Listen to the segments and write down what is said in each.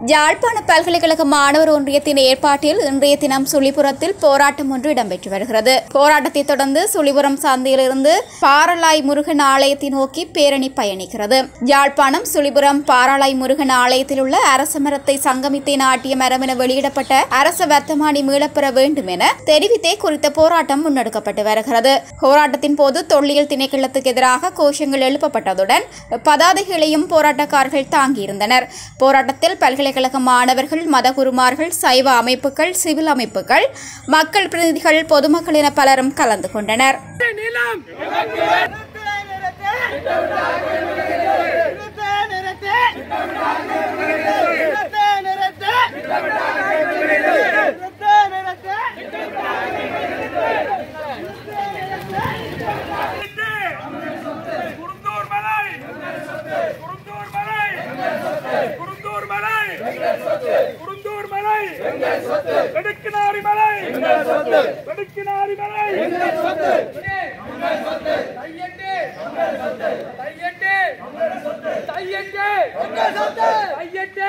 யாழ்ப்பாண பல்கலைக்கழக மாணவர் ஒன்றியத்தின் ஏற்பாட்டில் இன்றைய தினம் சுழிபுரத்தில் போராட்டம் ஒன்று இடம்பெற்று வருகிறது போராட்டத்தை தொடர்ந்து சுழிபுரம் சந்தையிலிருந்து பாரலாய் முருகன் ஆலயத்தை நோக்கி பேரணி பயணிக்கிறது யாழ்ப்பாணம் சுழிபுரம் பாராளாய் முருகன் ஆலயத்தில் உள்ள அரச மரத்தை சங்கமித்தே நாட்டிய மரம் என வெளியிடப்பட்ட அரச வர்த்தமானி மீளப்பெற வேண்டும் என தெரிவித்தே குறித்த போராட்டம் முன்னெடுக்கப்பட்டு வருகிறது போராட்டத்தின் போது தொல்லியல் திணைக்களத்துக்கு எதிராக கோஷங்கள் எழுப்பப்பட்டதுடன் பதாதைகளையும் போராட்டக்காரர்கள் தாங்கியிருந்தனர் போராட்டத்தில் பல்கலைக்கழக மாணவர்கள் மதகுருமார்கள் சைவ அமைப்புகள் சிவில் அமைப்புகள் மக்கள் பிரதிநிதிகள் பொதுமக்கள் என பலரும் கலந்து கொண்டனர் நிலம் குருந்தூர் மலை குருந்தூர் மலை குருந்தூர் மலை குருந்தூர் மலை வெடுக்கினாரி மலை வெடுக்கினாரி மலை தையட்டு தையட்டு தையட்டு தையட்டு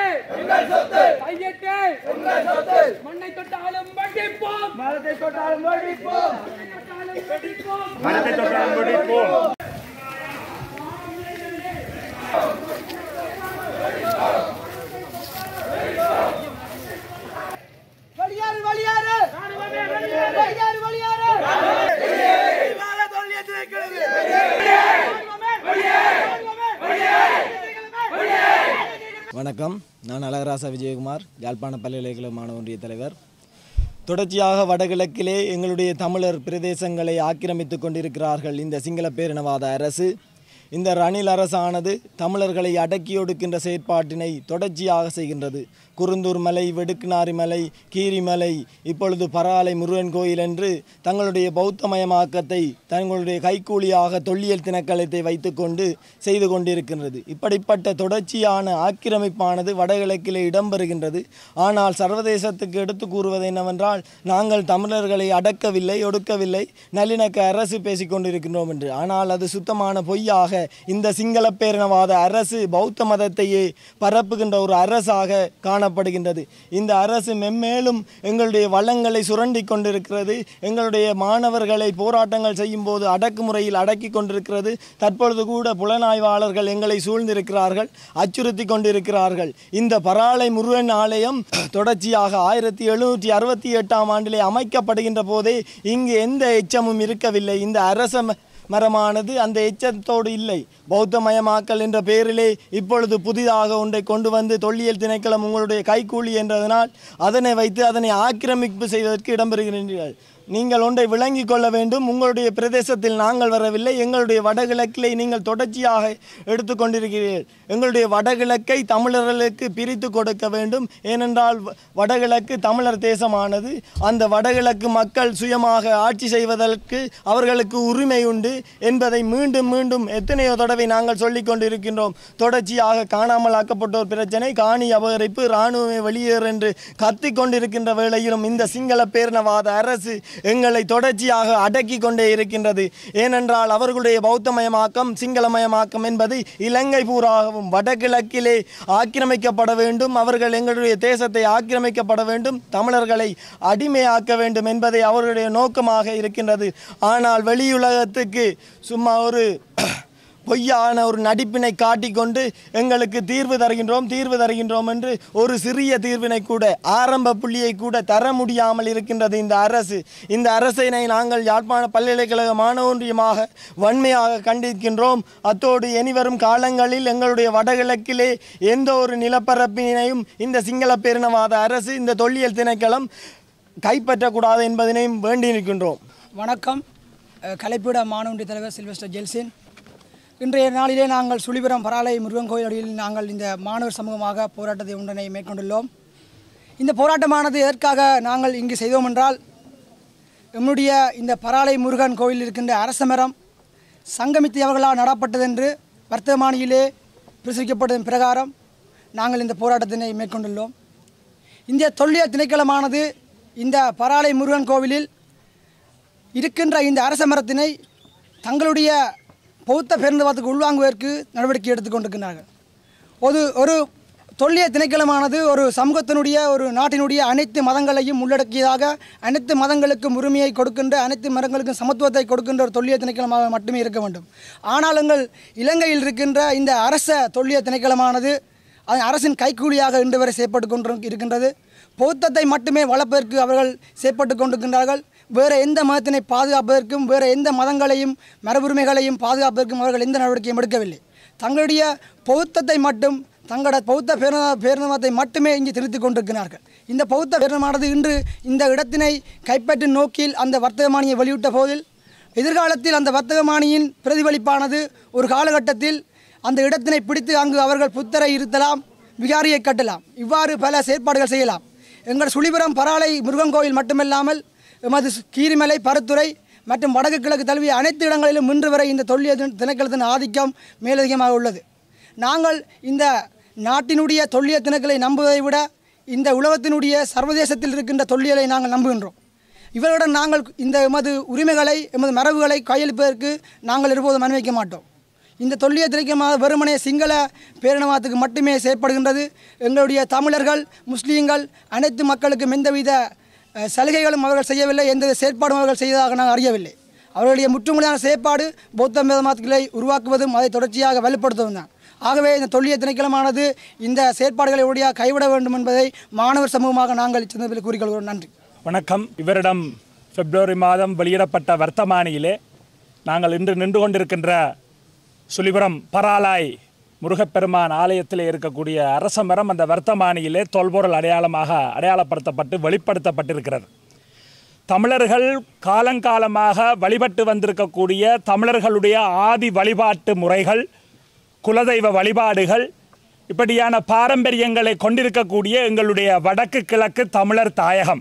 தையட்டு மண்ணை தொட்டாலும் வடிப்போம் மரத்தை தொட்டாலும் வடிப்போம் வெடிப்போம் மரத்தை தொட்டாலும் வெடிப்போம் வெளியாறு வெளியாறு வெளியாறு வெளியாறு வணக்கம் நான் அழகராசா விஜயகுமார் யாழ்ப்பாண பல்கலைக்கழக மாணவ ஒன்றிய தலைவர் தொடர்ச்சியாக வடகிழக்கிலே எங்களுடைய தமிழர் பிரதேசங்களை ஆக்கிரமித்து கொண்டிருக்கிறார்கள் இந்த சிங்கள பேரினவாத அரசு இந்த ரணில் அரசானது தமிழர்களை அடக்கி ஒடுக்கின்ற செயற்பாட்டினை தொடர்ச்சியாக செய்கின்றது குருந்தூர் மலை வெடுக்குநாரி மலை கீரிமலை இப்பொழுது பராலை முருகன் கோயில் என்று தங்களுடைய பௌத்தமயமாக்கத்தை தங்களுடைய கைக்கூலியாக தொல்லியல் திணைக்களத்தை வைத்துக்கொண்டு செய்து கொண்டிருக்கின்றது இப்படிப்பட்ட தொடர்ச்சியான ஆக்கிரமிப்பானது வடகிழக்கிலே இடம்பெறுகின்றது ஆனால் சர்வதேசத்துக்கு எடுத்து கூறுவது என்னவென்றால் நாங்கள் தமிழர்களை அடக்கவில்லை ஒடுக்கவில்லை நல்லிணக்க அரசு பேசிக் கொண்டிருக்கின்றோம் என்று ஆனால் அது சுத்தமான பொய்யாக இந்த சிங்கள பேரினவாத அரசு பௌத்த மதத்தையே பரப்புகின்ற ஒரு அரசாக காணப்படுகின்றது இந்த அரசு மென்மேலும் எங்களுடைய வளங்களை சுரண்டி கொண்டிருக்கிறது எங்களுடைய மாணவர்களை போராட்டங்கள் செய்யும் போது அடக்குமுறையில் அடக்கி கொண்டிருக்கிறது தற்பொழுது கூட புலனாய்வாளர்கள் எங்களை சூழ்ந்திருக்கிறார்கள் அச்சுறுத்தி கொண்டிருக்கிறார்கள் இந்த பராளை முருகன் ஆலயம் தொடர்ச்சியாக ஆயிரத்தி எழுநூற்றி அறுபத்தி எட்டாம் ஆண்டிலே அமைக்கப்படுகின்ற போதே இங்கு எந்த எச்சமும் இருக்கவில்லை இந்த அரச ம- மரமானது அந்த எச்சத்தோடு இல்லை பௌத்தமயமாக்கல் என்ற பெயரிலே இப்பொழுது புதிதாக ஒன்றை கொண்டு வந்து தொல்லியல் திணைக்களம் உங்களுடைய கைக்கூலி என்றதனால் அதனை வைத்து அதனை ஆக்கிரமிப்பு செய்வதற்கு இடம்பெறுகிறீர்கள் நீங்கள் ஒன்றை விளங்கிக் கொள்ள வேண்டும் உங்களுடைய பிரதேசத்தில் நாங்கள் வரவில்லை எங்களுடைய வடகிழக்கிலே நீங்கள் தொடர்ச்சியாக எடுத்துக்கொண்டிருக்கிறீர்கள் எங்களுடைய வடகிழக்கை தமிழர்களுக்கு பிரித்து கொடுக்க வேண்டும் ஏனென்றால் வ- வடகிழக்கு தமிழர் தேசமானது அந்த வடகிழக்கு மக்கள் சுயமாக ஆட்சி செய்வதற்கு அவர்களுக்கு உரிமை உண்டு என்பதை மீண்டும் மீண்டும் எத்தனையோ தடவை நாங்கள் சொல்லிக் கொண்டிருக்கின்றோம் தொடர்ச்சியாக காணாமல் ஆக்கப்பட்டோர் பிரச்சனை காணி அபகரிப்பு இராணுவமே வெளியேறு என்று கத்திக் கொண்டிருக்கின்ற வேளையிலும் இந்த சிங்கள பேரினவாத அரசு எங்களை தொடர்ச்சியாக அடக்கி கொண்டே இருக்கின்றது ஏனென்றால் அவர்களுடைய பௌத்தமயமாக்கம் சிங்களமயமாக்கம் என்பது இலங்கை பூராகவும் வடகிழக்கிலே ஆக்கிரமிக்கப்பட வேண்டும் அவர்கள் எங்களுடைய தேசத்தை ஆக்கிரமிக்கப்பட வேண்டும் தமிழர்களை அடிமையாக்க வேண்டும் என்பதை அவர்களுடைய நோக்கமாக இருக்கின்றது ஆனால் வெளியுலகத்துக்கு சும்மா ஒரு பொய்யான ஒரு நடிப்பினை காட்டிக்கொண்டு எங்களுக்கு தீர்வு தருகின்றோம் தீர்வு தருகின்றோம் என்று ஒரு சிறிய தீர்வினை கூட ஆரம்ப புள்ளியை கூட தர முடியாமல் இருக்கின்றது இந்த அரசு இந்த அரசினை நாங்கள் யாழ்ப்பாண பல்கலைக்கழக மாணவொன்றியமாக வன்மையாக கண்டிக்கின்றோம் அத்தோடு இனிவரும் காலங்களில் எங்களுடைய வடகிழக்கிலே எந்த ஒரு நிலப்பரப்பினையும் இந்த சிங்கள பேரினவாத அரசு இந்த தொல்லியல் திணைக்களம் கைப்பற்றக்கூடாது என்பதனையும் வேண்டி நிற்கின்றோம் வணக்கம் அஹ், கலைப்பீட மாணவண்டி தலைவர் சில்வஸ்டர் ஜெல்சின் இன்றைய நாளிலே நாங்கள் சுழிபுரம் பராலை முருகன் கோயிலில் நாங்கள் இந்த மாணவர் சமூகமாக போராட்டத்தை ஒன்றினை மேற்கொண்டுள்ளோம் இந்த போராட்டமானது எதற்காக நாங்கள் இங்கு செய்தோம் என்றால் எம்முடைய இந்த பராலை முருகன் கோயில் இருக்கின்ற அரச மரம் சங்கமித்து அவர்களால் நடப்பட்டதென்று வர்த்தமானியிலே பிரசுரிக்கப்பட்டதன் பிரகாரம் நாங்கள் இந்த போராட்டத்தினை மேற்கொண்டுள்ளோம் இந்திய தொல்லியல் திணைக்களமானது இந்த பராலை முருகன் கோவிலில் இருக்கின்ற இந்த அரச மரத்தினை தங்களுடைய பௌத்த பேருந்தவாதத்துக்கு உள்வாங்குவதற்கு நடவடிக்கை எடுத்துக் கொண்டிருக்கிறார்கள் ஒரு ஒரு தொல்லிய திணைக்களமானது ஒரு சமூகத்தினுடைய ஒரு நாட்டினுடைய அனைத்து மதங்களையும் உள்ளடக்கியதாக அனைத்து மதங்களுக்கும் உரிமையை கொடுக்கின்ற அனைத்து மதங்களுக்கும் சமத்துவத்தை கொடுக்கின்ற ஒரு தொல்லிய திணைக்களமாக மட்டுமே இருக்க வேண்டும் ஆனால் எங்கள் இலங்கையில் இருக்கின்ற இந்த அரச தொல்லிய திணைக்களமானது அது அரசின் கைக்கூலியாக இன்று வரை செயற்பட்டு கொண்டு இருக்கின்றது பௌத்தத்தை மட்டுமே வளர்ப்பதற்கு அவர்கள் செயற்பட்டு கொண்டிருக்கின்றார்கள் வேறு எந்த மதத்தினை பாதுகாப்பதற்கும் வேறு எந்த மதங்களையும் மரபுரிமைகளையும் பாதுகாப்பதற்கும் அவர்கள் எந்த நடவடிக்கையும் எடுக்கவில்லை தங்களுடைய பௌத்தத்தை மட்டும் தங்களோட பௌத்த பேரண பேரணத்தை மட்டுமே இங்கே திருத்திக் கொண்டிருக்கிறார்கள் இந்த பௌத்த பேரணமானது இன்று இந்த இடத்தினை கைப்பற்றும் நோக்கில் அந்த வர்த்தகமானியை வெளியிட்ட போதில் எதிர்காலத்தில் அந்த வர்த்தகமானியின் பிரதிபலிப்பானது ஒரு காலகட்டத்தில் அந்த இடத்தினை பிடித்து அங்கு அவர்கள் புத்தரை இருத்தலாம் விகாரியை கட்டலாம் இவ்வாறு பல செயற்பாடுகள் செய்யலாம் எங்கள் சுழிபுரம் பராளை முருகன் கோயில் மட்டுமல்லாமல் எமது கீரிமலை பருத்துறை மற்றும் வடக்கு கிழக்கு தழுவிய அனைத்து இடங்களிலும் இன்று வரை இந்த தொல்லிய திண- திணைக்களத்தின் ஆதிக்கம் மேலதிகமாக உள்ளது நாங்கள் இந்த நாட்டினுடைய தொல்லிய திணைக்களை நம்புவதை விட இந்த உலகத்தினுடைய சர்வதேசத்தில் இருக்கின்ற தொல்லியலை நாங்கள் நம்புகின்றோம் இவருடன் நாங்கள் இந்த எமது உரிமைகளை எமது மரபுகளை கையளிப்பதற்கு நாங்கள் ஒருபோதும் அனுமதிக்க மாட்டோம் இந்த தொல்லிய திரைக்கமாக வெறுமனே சிங்கள பேரினவாதத்துக்கு மட்டுமே செயற்படுகின்றது எங்களுடைய தமிழர்கள் முஸ்லீம்கள் அனைத்து மக்களுக்கும் எந்தவித அஹ், சலுகைகளும் அவர்கள் செய்யவில்லை எந்த செயற்பாடும் அவர்கள் செய்ததாக நான் அறியவில்லை அவர்களுடைய முற்றுமுடியான செயற்பாடு பௌத்த மதமாத்துக்களை உருவாக்குவதும் அதை தொடர்ச்சியாக வலுப்படுத்துவதும் தான் ஆகவே இந்த தொல்லிய திணைக்களமானது இந்த செயற்பாடுகளை உடைய கைவிட வேண்டும் என்பதை மாணவர் சமூகமாக நாங்கள் இச்சந்தர்ப்பத்தில் கூறிக்கொள்கிறோம் நன்றி வணக்கம் இவரிடம் பிப்ரவரி மாதம் வெளியிடப்பட்ட வர்த்தமானியிலே நாங்கள் இன்று நின்று கொண்டிருக்கின்ற சுழிபுரம் பராலாய் முருகப்பெருமான் ஆலயத்தில் இருக்கக்கூடிய அரச மரம் அந்த வர்த்தமானியிலே தொல்பொருள் அடையாளமாக அடையாளப்படுத்தப்பட்டு வெளிப்படுத்தப்பட்டிருக்கிறது தமிழர்கள் காலங்காலமாக வழிபட்டு வந்திருக்கக்கூடிய தமிழர்களுடைய ஆதி வழிபாட்டு முறைகள் குலதெய்வ வழிபாடுகள் இப்படியான பாரம்பரியங்களை கொண்டிருக்கக்கூடிய எங்களுடைய வடக்கு கிழக்கு தமிழர் தாயகம்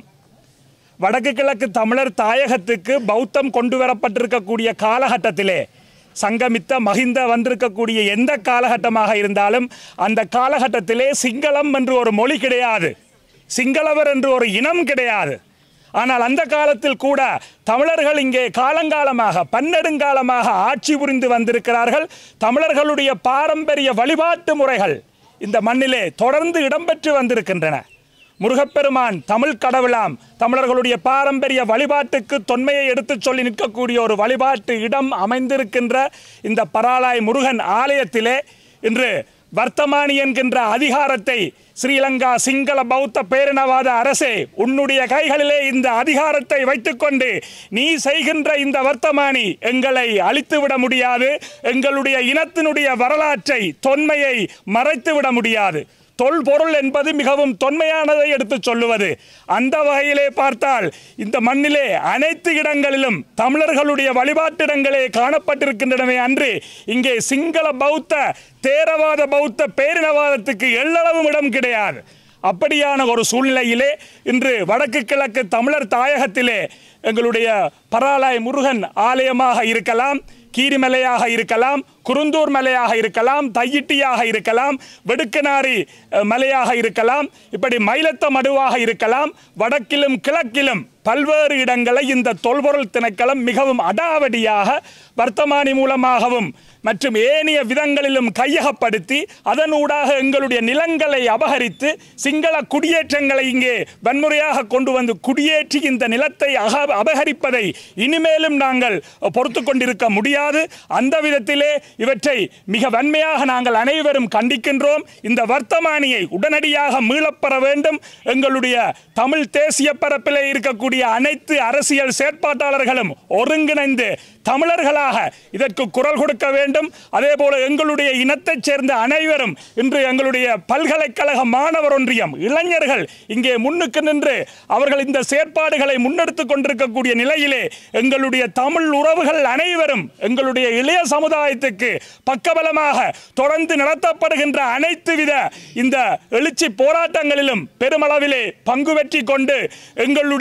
வடக்கு கிழக்கு தமிழர் தாயகத்துக்கு பௌத்தம் கொண்டு வரப்பட்டிருக்கக்கூடிய காலகட்டத்திலே சங்கமித்த மகிந்த வந்திருக்கக்கூடிய எந்த காலகட்டமாக இருந்தாலும் அந்த காலகட்டத்திலே சிங்களம் என்று ஒரு மொழி கிடையாது சிங்களவர் என்று ஒரு இனம் கிடையாது ஆனால் அந்த காலத்தில் கூட தமிழர்கள் இங்கே காலங்காலமாக பன்னெடுங்காலமாக ஆட்சி புரிந்து வந்திருக்கிறார்கள் தமிழர்களுடைய பாரம்பரிய வழிபாட்டு முறைகள் இந்த மண்ணிலே தொடர்ந்து இடம்பெற்று வந்திருக்கின்றன முருகப்பெருமான் தமிழ் கடவுளாம் தமிழர்களுடைய பாரம்பரிய வழிபாட்டுக்கு தொன்மையை எடுத்துச் சொல்லி நிற்கக்கூடிய ஒரு வழிபாட்டு இடம் அமைந்திருக்கின்ற இந்த பராலாய் முருகன் ஆலயத்திலே இன்று வர்த்தமானி என்கின்ற அதிகாரத்தை ஸ்ரீலங்கா சிங்கள பௌத்த பேரினவாத அரசே உன்னுடைய கைகளிலே இந்த அதிகாரத்தை வைத்துக்கொண்டு நீ செய்கின்ற இந்த வர்த்தமானி எங்களை அழித்துவிட முடியாது எங்களுடைய இனத்தினுடைய வரலாற்றை தொன்மையை மறைத்துவிட முடியாது தொல்பொருள் என்பது மிகவும் தொன்மையானதை எடுத்துச் சொல்லுவது அந்த வகையிலே பார்த்தால் இந்த மண்ணிலே அனைத்து இடங்களிலும் தமிழர்களுடைய வழிபாட்டிடங்களே காணப்பட்டிருக்கின்றனவே அன்று இங்கே சிங்கள பௌத்த தேரவாத பௌத்த பேரினவாதத்துக்கு எள்ளளவும் இடம் கிடையாது அப்படியான ஒரு சூழ்நிலையிலே இன்று வடக்கு கிழக்கு தமிழர் தாயகத்திலே எங்களுடைய பராலாய் முருகன் ஆலயமாக இருக்கலாம் கீரிமலையாக இருக்கலாம் குருந்தூர் மலையாக இருக்கலாம் தையிட்டியாக இருக்கலாம் வெடுக்கனாரி அஹ், மலையாக இருக்கலாம் இப்படி மயிலத்த மடுவாக இருக்கலாம் வடக்கிலும் கிழக்கிலும் பல்வேறு இடங்களை இந்த தொல்பொருள் திணைக்களம் மிகவும் அடாவடியாக வர்த்தமானி மூலமாகவும் மற்றும் ஏனைய விதங்களிலும் கையகப்படுத்தி அதனூடாக எங்களுடைய நிலங்களை அபகரித்து சிங்கள குடியேற்றங்களை இங்கே வன்முறையாக கொண்டு வந்து குடியேற்றி இந்த நிலத்தை அக அபகரிப்பதை இனிமேலும் நாங்கள் பொறுத்து கொண்டிருக்க முடியாது அந்த விதத்திலே இவற்றை மிக வன்மையாக நாங்கள் அனைவரும் கண்டிக்கின்றோம் இந்த வர்த்தமானியை உடனடியாக மீளப்பெற வேண்டும் எங்களுடைய தமிழ் தேசிய பரப்பிலே இருக்கக்கூடிய அனைத்து அரசியல் செயற்பாட்டாளர்களும் ஒருங்கிணைந்து தமிழர்களாக இதற்கு குரல் கொடுக்க வேண்டும் அதே போல எங்களுடைய இனத்தைச் சேர்ந்த அனைவரும் இன்று எங்களுடைய பல்கலைக்கழக மாணவர் ஒன்றியம் இளைஞர்கள் இங்கே முன்னுக்கு நின்று அவர்கள் இந்த செயற்பாடுகளை முன்னெடுத்துக் கொண்டிருக்கக்கூடிய நிலையிலே எங்களுடைய தமிழ் உறவுகள் அனைவரும் எங்களுடைய இளைய சமுதாயத்துக்கு பக்கபலமாக தொடர்ந்து நடத்தப்படுகின்ற அனைத்து வித இந்த எழுச்சி போராட்டங்களிலும் பெருமளவிலே பங்கு பெற்றி கொண்டு எங்களுடைய இன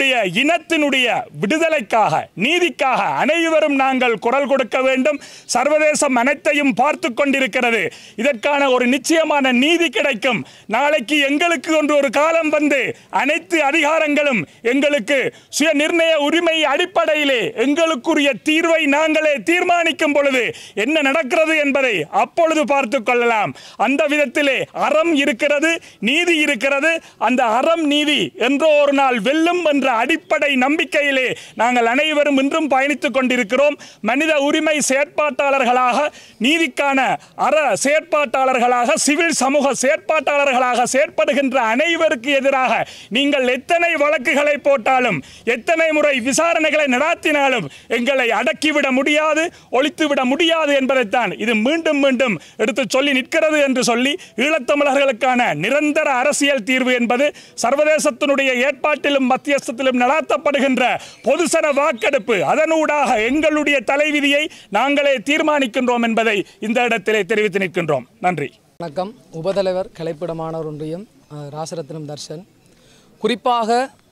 இனத்தினுடைய விடுதலைக்காக நீதிக்காக அனைவரும் நாங்கள் குரல் கொடுக்க வேண்டும் சர்வதேசம் அனைத்தையும் பார்த்து கொண்டிருக்கிறது இதற்கான ஒரு நிச்சயமான நீதி கிடைக்கும் நாளைக்கு எங்களுக்கு ஒன்று ஒரு காலம் வந்து அனைத்து அதிகாரங்களும் எங்களுக்கு சுய நிர்ணய உரிமை அடிப்படையிலே எங்களுக்குரிய தீர்வை நாங்களே தீர்மானிக்கும் பொழுது என்ன நடக்கிறது என்பதை அப்பொழுது பார்த்து கொள்ளலாம் அந்த விதத்திலே அறம் இருக்கிறது நீதி இருக்கிறது அந்த அறம் நீதி என்றோ ஒரு நாள் வெல்லும் என்ற அடிப்படை நம்பிக்கையிலே நாங்கள் அனைவரும் இன்றும் பயணித்துக் கொண்டிருக்கிறோம் மனித உரிமை செயற்பாட்டாளர்களாக நீதிக்கான அற செயற்பாட்டாளர்களாக சிவில் சமூக செயற்பாட்டாளர்களாக செயற்படுகின்ற அனைவருக்கு எதிராக நீங்கள் எத்தனை வழக்குகளை போட்டாலும் எத்தனை முறை விசாரணைகளை நடாத்தினாலும் எங்களை அடக்கிவிட முடியாது ஒழித்துவிட முடியாது என்பதைத்தான் இது மீண்டும் மீண்டும் எடுத்து சொல்லி நிற்கிறது என்று சொல்லி ஈழத்தமிழர்களுக்கான நிரந்தர அரசியல் தீர்வு என்பது சர்வதேசத்தினுடைய ஏற்பாட்டிலும் மத்தியஸ்தத்திலும் நடாத்தப்படுகின்ற பொதுசன வாக்கெடுப்பு அதனூடாக எங்களுடைய தலைவிதியை நாங்களே தீர்மானிக்கின்றோம் என்பதை இந்த இடத்திலே தெரிவித்து நிற்கின்றோம் நன்றி வணக்கம் உபதலைவர் கலைப்பிடமானவர் ஒன்றியம் அஹ், ராசரத்னம் தர்ஷன் குறிப்பாக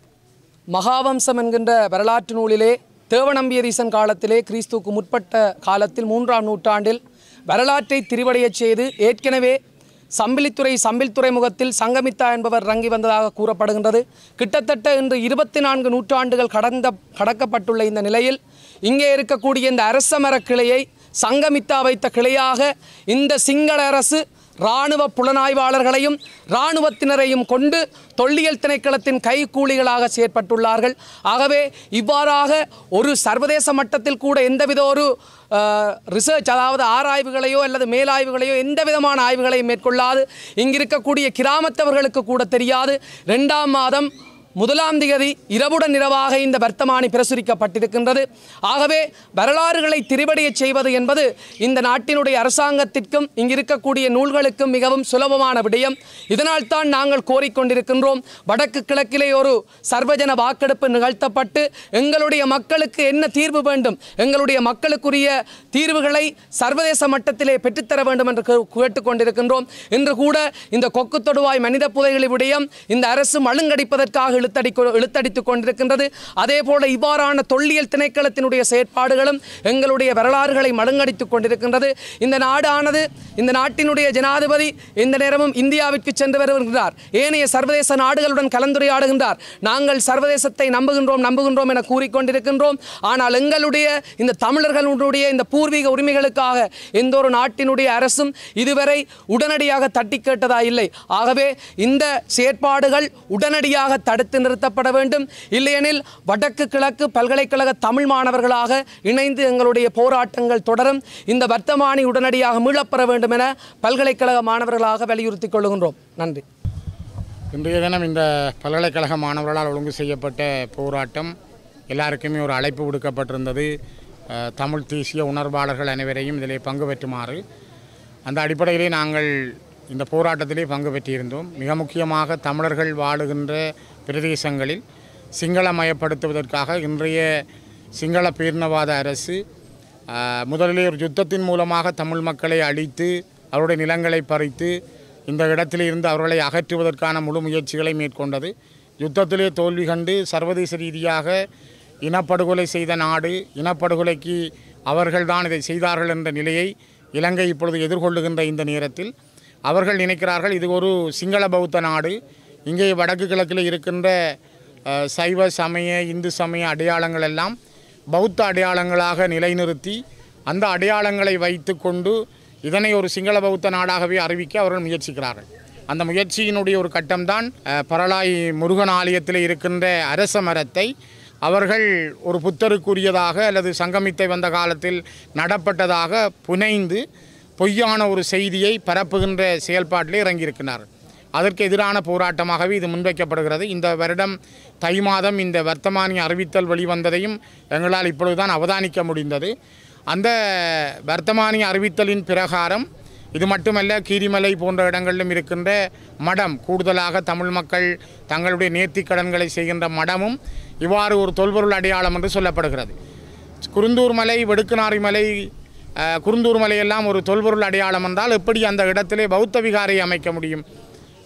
மகாவம்சம் என்கின்ற வரலாற்று நூலிலே தேவநம்பியதீசன் காலத்திலே கிறிஸ்துவுக்கு முற்பட்ட காலத்தில் மூன்றாம் நூற்றாண்டில் வரலாற்றை திரிவடையச் செய்து ஏற்கனவே சம்பிலித்துறை சம்பில் துறைமுகத்தில் சங்கமித்தா என்பவர் இறங்கி வந்ததாக கூறப்படுகின்றது கிட்டத்தட்ட இன்று இருபத்தி நான்கு நூற்றாண்டுகள் கடந்த கடக்கப்பட்டுள்ள இந்த நிலையில் இங்கே இருக்கக்கூடிய இந்த அரச மரக் கிளையை சங்கமித்தா வைத்த கிளையாக இந்த சிங்கள அரசு இராணுவ புலனாய்வாளர்களையும் இராணுவத்தினரையும் கொண்டு தொல்லியல் திணைக்களத்தின் கைக்கூலிகளாக செயற்பட்டுள்ளார்கள் ஆகவே இவ்வாறாக ஒரு சர்வதேச மட்டத்தில் கூட எந்தவித ஒரு ரிசர்ச் அதாவது ஆராய்வுகளையோ அல்லது மேலாய்வுகளையோ எந்த விதமான ஆய்வுகளையும் மேற்கொள்ளாது இங்கிருக்கக்கூடிய கிராமத்தவர்களுக்கு கூட தெரியாது ரெண்டாம் மாதம் முதலாம் திகதி இரவுடன் இரவாக இந்த வர்த்தமானி பிரசுரிக்கப்பட்டிருக்கின்றது ஆகவே வரலாறுகளை திரிவடையச் செய்வது என்பது இந்த நாட்டினுடைய அரசாங்கத்திற்கும் இங்கிருக்கக்கூடிய நூல்களுக்கும் மிகவும் சுலபமான விடயம் இதனால் தான் நாங்கள் கோரிக்கொண்டிருக்கின்றோம் வடக்கு கிழக்கிலே ஒரு சர்வஜன வாக்கெடுப்பு நிகழ்த்தப்பட்டு எங்களுடைய மக்களுக்கு என்ன தீர்வு வேண்டும் எங்களுடைய மக்களுக்குரிய தீர்வுகளை சர்வதேச மட்டத்திலே பெற்றுத்தர வேண்டும் என்று கே- கேட்டுக்கொண்டிருக்கின்றோம் இன்று கூட இந்த கொக்கு தொடுவாய் மனித புதைகளி விடயம் இந்த அரசு மழுங்கடிப்பதற்காக இழுத்தடி இழுத்தடித்துக் கொண்டிருக்கின்றது அதே போல இவ்வாறான தொல்லியல் திணைக்களத்தினுடைய செயற்பாடுகளும் எங்களுடைய வரலாறுகளை மழுங்கடித்துக் கொண்டிருக்கின்றது இந்த நாடானது இந்த நாட்டினுடைய ஜனாதிபதி இந்த நேரமும் இந்தியாவிற்கு சென்று வருகின்றார் ஏனைய சர்வதேச நாடுகளுடன் கலந்துரையாடுகின்றார் நாங்கள் சர்வதேசத்தை நம்புகின்றோம் நம்புகின்றோம் என கூறிக்கொண்டிருக்கின்றோம் ஆனால் எங்களுடைய இந்த தமிழர்களுடைய இந்த பூர்வீக உரிமைகளுக்காக எந்த ஒரு நாட்டினுடைய அரசும் இதுவரை உடனடியாக தட்டி கேட்டதா இல்லை ஆகவே இந்த செயற்பாடுகள் உடனடியாக தடுத்து நிறுத்தப்பட வேண்டும் இல்லையெனில் வடக்கு கிழக்கு பல்கலைக்கழக தமிழ் மாணவர்களாக இணைந்து எங்களுடைய போராட்டங்கள் தொடரும் இந்த வர்த்தமானி உடனடியாக மீளப்பெற வேண்டும் என பல்கலைக்கழக மாணவர்களாக வலியுறுத்திக் கொள்கின்றோம் நன்றி இன்றைய தினம் இந்த பல்கலைக்கழக மாணவர்களால் ஒழுங்கு செய்யப்பட்ட போராட்டம் எல்லாருக்குமே ஒரு அழைப்பு விடுக்கப்பட்டிருந்தது அஹ், தமிழ் தேசிய உணர்வாளர்கள் அனைவரையும் இதிலே பங்கு பெற்றுமாறு அந்த அடிப்படையிலே நாங்கள் இந்த போராட்டத்திலே பங்கு பெற்றிருந்தோம் மிக முக்கியமாக தமிழர்கள் வாழுகின்ற பிரதேசங்களில் சிங்களமயப்படுத்துவதற்காக இன்றைய சிங்கள பேரினவாத அரசு அஹ், முதலிலே ஒரு யுத்தத்தின் மூலமாக தமிழ் மக்களை அழித்து அவருடைய நிலங்களை பறித்து இந்த இடத்திலே இருந்து அவர்களை அகற்றுவதற்கான முழு முயற்சிகளை மேற்கொண்டது யுத்தத்திலே தோல்வி கண்டு சர்வதேச ரீதியாக இனப்படுகொலை செய்த நாடு இனப்படுகொலைக்கு அவர்கள்தான் இதை செய்தார்கள் என்ற நிலையை இலங்கை இப்பொழுது எதிர்கொள்ளுகின்ற இந்த நேரத்தில் அவர்கள் நினைக்கிறார்கள் இது ஒரு சிங்கள பௌத்த நாடு இங்கே வடக்கு கிழக்கில் இருக்கின்ற அஹ், சைவ சமய இந்து சமய அடையாளங்கள் எல்லாம் பௌத்த அடையாளங்களாக நிலைநிறுத்தி அந்த அடையாளங்களை வைத்துக்கொண்டு இதனை ஒரு சிங்கள பௌத்த நாடாகவே அறிவிக்க அவர்கள் முயற்சிக்கிறார்கள் அந்த முயற்சியினுடைய ஒரு கட்டம்தான் அஹ், பரலாய் முருகன் ஆலயத்தில் இருக்கின்ற அரச மரத்தை அவர்கள் ஒரு புத்தருக்குரியதாக அல்லது சங்கமித்தை வந்த காலத்தில் நடப்பட்டதாக புனைந்து பொய்யான ஒரு செய்தியை பரப்புகின்ற செயல்பாட்டிலே இறங்கியிருக்கிறார்கள் அதற்கு எதிரான போராட்டமாகவே இது முன்வைக்கப்படுகிறது இந்த வருடம் தை மாதம் இந்த வர்த்தமானி அறிவித்தல் வெளிவந்ததையும் எங்களால் இப்பொழுதுதான் அவதானிக்க முடிந்தது அந்த வர்த்தமானி அறிவித்தலின் பிரகாரம் இது மட்டுமல்ல கீரிமலை போன்ற இடங்களிலும் இருக்கின்ற மடம் கூடுதலாக தமிழ் மக்கள் தங்களுடைய நேர்த்திக் கடன்களை செய்கின்ற மடமும் இவ்வாறு ஒரு தொல்பொருள் அடையாளம் என்று சொல்லப்படுகிறது குருந்தூர் மலை வெடுக்குநாரி மலை அஹ், குருந்தூர் மலையெல்லாம் ஒரு தொல்பொருள் அடையாளம் என்றால் எப்படி அந்த இடத்திலே பௌத்த விகாரை அமைக்க முடியும்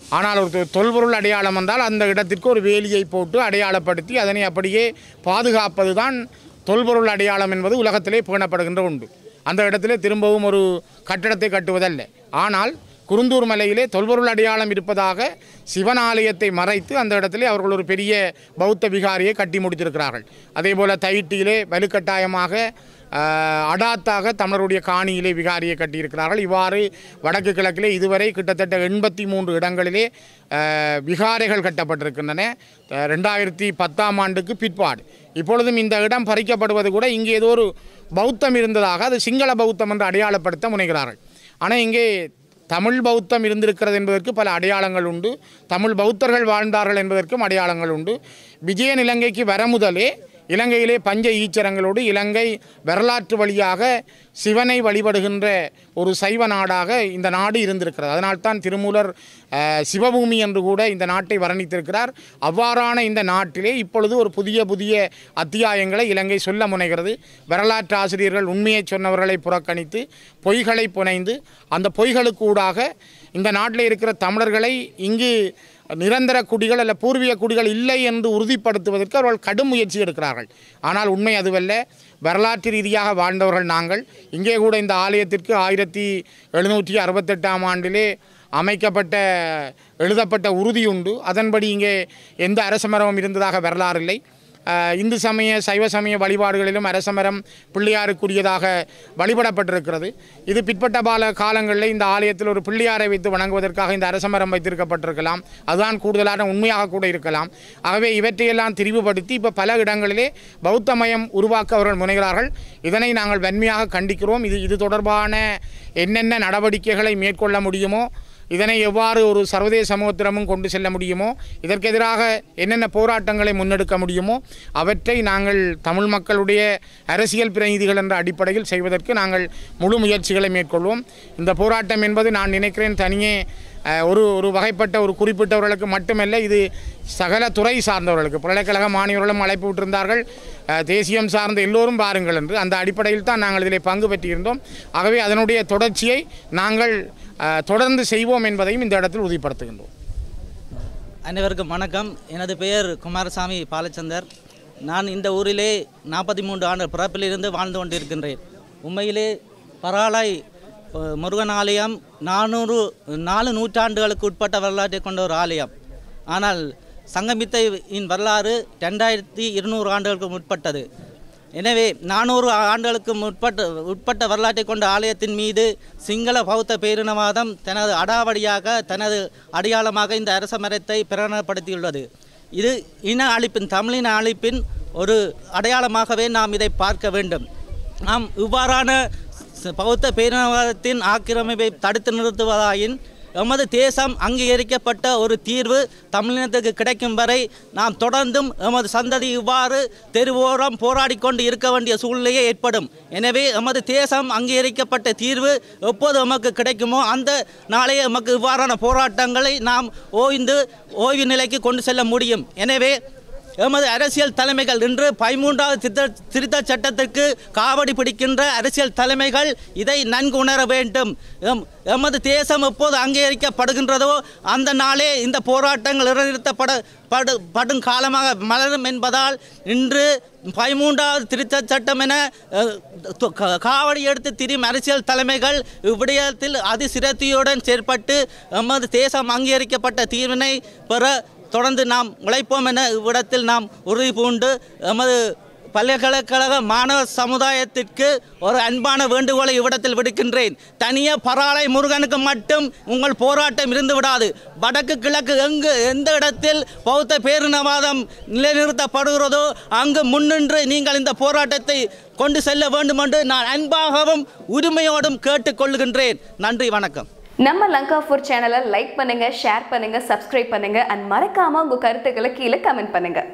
ஆனால் ஒரு தொ- தொல்பொருள் அடையாளம் என்றால் அந்த இடத்திற்கு ஒரு வேலியை போட்டு அடையாளப்படுத்தி அதனை அப்படியே பாதுகாப்பது தான் தொல்பொருள் அடையாளம் என்பது உலகத்திலே பேணப்படுகின்ற உண்டு அந்த இடத்திலே திரும்பவும் ஒரு கட்டடத்தை கட்டுவதல்ல ஆனால் குருந்தூர் மலையிலே தொல்பொருள் அடையாளம் இருப்பதாக சிவன் ஆலயத்தை மறைத்து அந்த இடத்திலே அவர்கள் ஒரு பெரிய பௌத்த விகாரியை கட்டி முடித்திருக்கிறார்கள் அதே போல் தைட்டியிலே வலுக்கட்டாயமாக ஆஹ், அடாத்தாக தமிழருடைய காணியிலே விகாரியை கட்டியிருக்கிறார்கள் இவ்வாறு வடக்கு கிழக்கிலே இதுவரை கிட்டத்தட்ட எண்பத்தி மூன்று இடங்களிலே ஆஹ், விகாரைகள் கட்டப்பட்டிருக்கின்றன ஆஹ், ரெண்டாயிரத்தி பத்தாம் ஆண்டுக்கு பிற்பாடு இப்பொழுதும் இந்த இடம் பறிக்கப்படுவது கூட இங்கே ஏதோ ஒரு பௌத்தம் இருந்ததாக அது சிங்கள பௌத்தம் என்று அடையாளப்படுத்த முனைகிறார்கள் ஆனால் இங்கே தமிழ் பௌத்தம் இருந்திருக்கிறது என்பதற்கு பல அடையாளங்கள் உண்டு தமிழ் பௌத்தர்கள் வாழ்ந்தார்கள் என்பதற்கும் அடையாளங்கள் உண்டு விஜயன் இலங்கைக்கு வர முதலே இலங்கையிலே பஞ்ச ஈச்சரங்களோடு இலங்கை வரலாற்று வழியாக சிவனை வழிபடுகின்ற ஒரு சைவ நாடாக இந்த நாடு இருந்திருக்கிறது அதனால்தான் திருமூலர் அஹ், சிவபூமி என்று கூட இந்த நாட்டை வர்ணித்திருக்கிறார் அவ்வாறான இந்த நாட்டிலே இப்பொழுது ஒரு புதிய புதிய அத்தியாயங்களை இலங்கை சொல்ல முனைகிறது வரலாற்று ஆசிரியர்கள் உண்மையை சொன்னவர்களை புறக்கணித்து பொய்களை புனைந்து அந்த பொய்களுக்கு ஊடாக இந்த நாட்டில் இருக்கிற தமிழர்களை இங்கு நிரந்தர குடிகள் அல்ல பூர்வீக குடிகள் இல்லை என்று உறுதிப்படுத்துவதற்கு அவர்கள் கடும் முயற்சி எடுக்கிறார்கள் ஆனால் உண்மை அதுவல்ல வரலாற்று ரீதியாக வாழ்ந்தவர்கள் நாங்கள் இங்கே கூட இந்த ஆலயத்திற்கு ஆயிரத்தி எழுநூற்றி அறுபத்தெட்டாம் ஆண்டிலே அமைக்கப்பட்ட எழுதப்பட்ட உறுதி உண்டு அதன்படி இங்கே எந்த அரசமரமும் இருந்ததாக வரலாறு இல்லை அஹ், இந்து சமய சைவ சமய வழிபாடுகளிலும் அரசமரம் பிள்ளையாருக்குரியதாக வழிபடப்பட்டிருக்கிறது இது பிற்பட்ட பால காலங்களில் இந்த ஆலயத்தில் ஒரு பிள்ளையாரை வைத்து வணங்குவதற்காக இந்த அரசமரம் வைத்திருக்கப்பட்டிருக்கலாம் அதுதான் கூடுதலான உண்மையாக கூட இருக்கலாம் ஆகவே இவற்றையெல்லாம் திரிவுபடுத்தி இப்போ பல இடங்களிலே பௌத்தமயம் உருவாக்க அவர்கள் முனைகிறார்கள் இதனை நாங்கள் வன்மையாக கண்டிக்கிறோம் இது இது தொடர்பான என்னென்ன நடவடிக்கைகளை மேற்கொள்ள முடியுமோ இதனை எவ்வாறு ஒரு சர்வதேச சமூகத்திடமும் கொண்டு செல்ல முடியுமோ இதற்கு எதிராக என்னென்ன போராட்டங்களை முன்னெடுக்க முடியுமோ அவற்றை நாங்கள் தமிழ் மக்களுடைய அரசியல் பிரதிநிதிகள் என்ற அடிப்படையில் செய்வதற்கு நாங்கள் முழு முயற்சிகளை மேற்கொள்வோம் இந்த போராட்டம் என்பது நான் நினைக்கிறேன் தனியே அஹ், ஒரு ஒரு வகைப்பட்ட ஒரு குறிப்பிட்டவர்களுக்கு மட்டுமல்ல இது சகல துறை சார்ந்தவர்களுக்கு பல்கலைக்கழக மாணவர்களும் அழைப்பு விட்டிருந்தார்கள் அஹ், தேசியம் சார்ந்த எல்லோரும் பாருங்கள் என்று அந்த அடிப்படையில் தான் நாங்கள் இதில் பங்கு பெற்றிருந்தோம் ஆகவே அதனுடைய தொடர்ச்சியை நாங்கள் அஹ், தொடர்ந்து செய்வோம் என்பதையும் இந்த இடத்தில் உறுதிப்படுத்துகின்றோம் அனைவருக்கும் வணக்கம் எனது பெயர் குமாரசாமி பாலச்சந்தர் நான் இந்த ஊரிலே நாற்பத்தி மூன்று ஆண்டு பிறப்பிலிருந்து வாழ்ந்து கொண்டிருக்கின்றேன் உண்மையிலே பராளாய் அஹ், முருகன் ஆலயம் நானூறு நாலு நூற்றாண்டுகளுக்கு உட்பட்ட வரலாற்றை கொண்ட ஒரு ஆலயம் ஆனால் சங்கமித்தையின் வரலாறு ரெண்டாயிரத்தி இருநூறு ஆண்டுகளுக்கு முற்பட்டது எனவே நானூறு ஆண்டுகளுக்கு முற்பட்ட உட்பட்ட வரலாற்றை கொண்ட ஆலயத்தின் மீது சிங்கள பௌத்த பேரினவாதம் தனது அடாவடியாக தனது அடையாளமாக இந்த அரச மரத்தை பிரகடனப்படுத்தியுள்ளது இது இன அழிப்பின் தமிழின அழிப்பின் ஒரு அடையாளமாகவே நாம் இதை பார்க்க வேண்டும் நாம் இவ்வாறான ச- பௌத்த பேரினவாதத்தின் ஆக்கிரமிப்பை தடுத்து நிறுத்துவதாயின் எமது தேசம் அங்கீகரிக்கப்பட்ட ஒரு தீர்வு தமிழினத்துக்கு கிடைக்கும் வரை நாம் தொடர்ந்தும் எமது சந்ததி இவ்வாறு தெருவோரம் போராடி கொண்டு இருக்க வேண்டிய சூழ்நிலையே ஏற்படும் எனவே எமது தேசம் அங்கீகரிக்கப்பட்ட தீர்வு எப்போது எமக்கு கிடைக்குமோ அந்த நாளே எமக்கு இவ்வாறான போராட்டங்களை நாம் ஓய்ந்து ஓய்வு நிலைக்கு கொண்டு செல்ல முடியும் எனவே எமது அரசியல் தலைமைகள் இன்று பதிமூன்றாவது திருத்த திருத்த சட்டத்திற்கு காவடி பிடிக்கின்ற அரசியல் தலைமைகள் இதை நன்கு உணர வேண்டும் எம் எமது தேசம் எப்போது அங்கீகரிக்கப்படுகின்றதோ அந்த நாளே இந்த போராட்டங்கள் நிறுத்தப்பட படு படும் காலமாக மலரும் என்பதால் இன்று பதிமூன்றாவது திருத்த சட்டம் என அஹ், து- கா- காவடி எடுத்து திரியும் அரசியல் தலைமைகள் இவ்விடயத்தில் அதிசிரத்தியுடன் செயற்பட்டு எமது தேசம் அங்கீகரிக்கப்பட்ட தீர்வினை பெற தொடர்ந்து நாம் உழைப்போம் என இவ்விடத்தில் நாம் உறுதி பூண்டு எமது பல்கலைக்கழக மாணவ சமுதாயத்திற்கு ஒரு அன்பான வேண்டுகோளை இவ்விடத்தில் விடுக்கின்றேன் தனியே பராளை முருகனுக்கு மட்டும் உங்கள் போராட்டம் இருந்து விடாது வடக்கு கிழக்கு எங்கு எந்த இடத்தில் பௌத்த பேரினவாதம் நிலைநிறுத்தப்படுகிறதோ அங்கு முன்னின்று நீங்கள் இந்த போராட்டத்தை கொண்டு செல்ல வேண்டும் என்று நான் அன்பாகவும் உரிமையோடும் கேட்டுக்கொள்கின்றேன் நன்றி வணக்கம் நம்ம லங்கா ஃபுட் சேனலை லைக் பண்ணுங்க ஷேர் பண்ணுங்க சப்ஸ்கிரைப் பண்ணுங்க அண்ட் மறக்காம உங்க கருத்துக்களை கீழே கமெண்ட் பண்ணுங்க